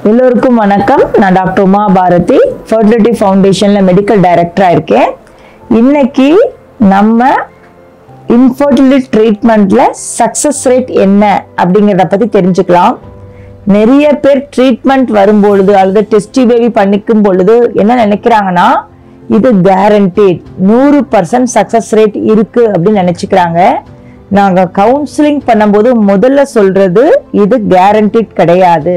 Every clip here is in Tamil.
எல்லோருக்கும் வணக்கம் நான் டாக்டர் உமா பாரதி ஃபர்டிலிட்டி ஃபவுண்டேஷன்ல மெடிக்கல் டைரக்டரா இருக்கேன் இன்னைக்கு நம்ம இன்ஃபர்டிலிட்டி ட்ரீட்மெண்ட்ல சக்சஸ் ரேட் என்ன அப்படிங்கிறத பத்தி தெரிஞ்சுக்கலாம் நிறைய பேர் ட்ரீட்மெண்ட் வரும்பொழுது அல்லது டெஸ்டி பேபி பண்ணிக்கும் பொழுது என்ன நினைக்கிறாங்கன்னா இது கேரண்டீட் நூறு பர்சன்ட் சக்சஸ் ரேட் இருக்கு அப்படின்னு நினைச்சுக்கிறாங்க நாங்க கவுன்சிலிங் பண்ணும்போது முதல்ல சொல்றது இது கேரண்டீட் கிடையாது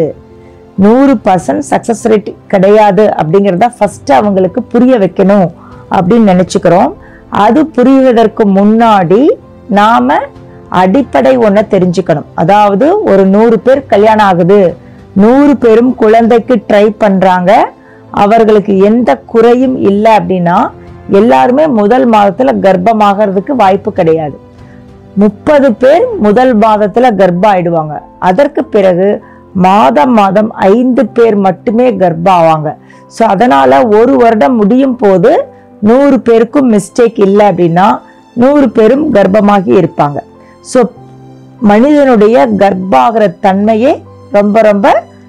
நூறு பர்சன்ட் சக்சஸ் ரேட் கிடையாது அப்படிங்கிறத ஃபர்ஸ்ட் அவங்களுக்கு புரிய வைக்கணும் அப்படின்னு நினைச்சுக்கிறோம் அது புரிவதற்கு முன்னாடி நாம அடிப்படை ஒன்றை தெரிஞ்சுக்கணும் அதாவது ஒரு நூறு பேர் கல்யாணம் ஆகுது நூறு பேரும் குழந்தைக்கு ட்ரை பண்றாங்க அவர்களுக்கு எந்த குறையும் இல்லை அப்படின்னா எல்லாருமே முதல் மாதத்துல கர்ப்பமாகறதுக்கு வாய்ப்பு கிடையாது முப்பது பேர் முதல் மாதத்துல கர்ப்பம் ஆயிடுவாங்க அதற்கு பிறகு மாதம் மாதம் ஐந்து பேர் மட்டுமே கர்ப்பம் ஆவாங்க ஸோ அதனால ஒரு வருடம் முடியும் போது நூறு பேருக்கும் மிஸ்டேக் இல்லை அப்படின்னா நூறு பேரும் கர்ப்பமாகி இருப்பாங்க ஸோ மனிதனுடைய கர்ப்பாகிற தன்மையே ரொம்ப ரொம்ப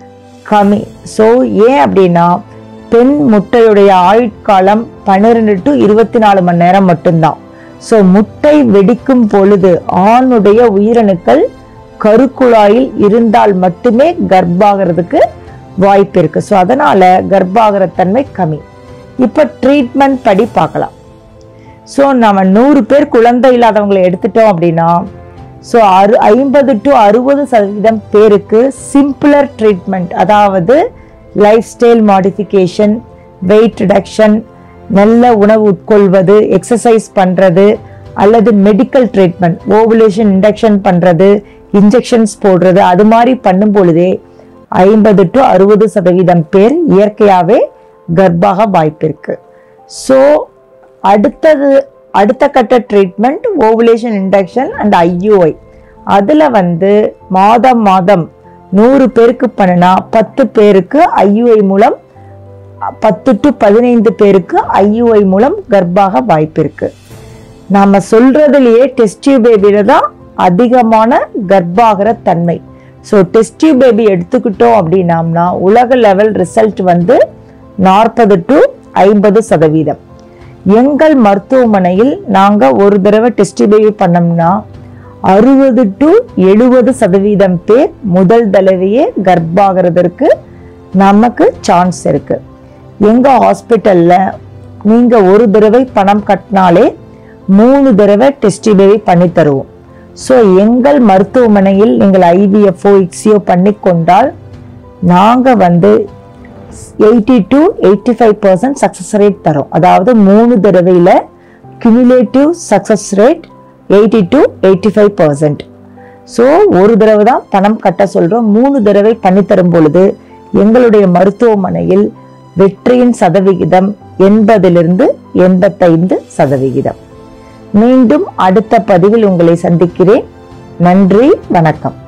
கம்மி ஸோ ஏன் அப்படின்னா பெண் முட்டையுடைய ஆயுட்காலம் பன்னிரெண்டு டு இருபத்தி நாலு மணி நேரம் மட்டும்தான் ஸோ முட்டை வெடிக்கும் பொழுது ஆணுடைய உயிரணுக்கள் கருக்குழாயில் இருந்தால் மட்டுமே கர்ப்பாகிறதுக்கு வாய்ப்பு இருக்கு ஸோ அதனால கர்ப்பாகிற தன்மை கம்மி இப்போ ட்ரீட்மெண்ட் படி பார்க்கலாம் ஸோ நம்ம நூறு பேர் குழந்தை இல்லாதவங்களை எடுத்துட்டோம் அப்படின்னா ஸோ அறு ஐம்பது டு அறுபது சதவீதம் பேருக்கு சிம்பிளர் ட்ரீட்மெண்ட் அதாவது lifestyle modification weight reduction நல்ல உணவு உட்கொள்வது எக்ஸசைஸ் பண்றது அல்லது மெடிக்கல் ட்ரீட்மெண்ட் ஓவுலேஷன் இண்டக்ஷன் பண்றது இன்ஜெக்ஷன்ஸ் போடுறது அது மாதிரி பண்ணும் பொழுதே ஐம்பது டு அறுபது சதவீதம் பேர் இயற்கையாகவே கர்ப்பாக வாய்ப்பு இருக்கு ஸோ அடுத்தது அடுத்த கட்ட treatment ovulation induction and IUI அதில் வந்து மாதம் மாதம் நூறு பேருக்கு பண்ணினா பத்து பேருக்கு ஐயூஐ மூலம் பத்து டு பதினைந்து பேருக்கு ஐயூஐ மூலம் கர்ப்பாக வாய்ப்பு இருக்கு நாம சொல்றதுலயே டெஸ்டியூ பேபியில தான் அதிகமான கர்ப்பாகிற தன்மை ஸோ டெஸ்டியூ பேபி எடுத்துக்கிட்டோம் அப்படின்னம்னா உலக லெவல் ரிசல்ட் வந்து நாற்பது டு ஐம்பது சதவீதம் எங்கள் மருத்துவமனையில் நாங்க ஒரு தடவை டெஸ்டி பேபி பண்ணோம்னா அறுபது டு எழுபது சதவீதம் பேர் முதல் தடவையே கர்ப்பாகிறதுக்கு நமக்கு சான்ஸ் இருக்கு எங்க ஹாஸ்பிட்டல்ல நீங்க ஒரு தடவை பணம் கட்டினாலே மூணு தடவை டெஸ்டி பேபி பண்ணி தருவோம் ஸோ எங்கள் மருத்துவமனையில் நீங்கள் ஐவிஎஃப்ஓ இக்ஸியோ பண்ணி கொண்டால் நாங்கள் வந்து eighty to eighty five percent success rate தரும் அதாவது மூணு தடவையில் cumulative success rate eighty to eighty five percent so ஒரு தடவை தான் பணம் கட்ட சொல்கிறோம் மூணு தடவை பண்ணி தரும் பொழுது எங்களுடைய மருத்துவமனையில் வெற்றியின் சதவிகிதம் எண்பதிலிருந்து எண்பத்தைந்து சதவிகிதம் மீண்டும் அடுத்த பதிவில் உங்களை சந்திக்கிறேன் நன்றி வணக்கம்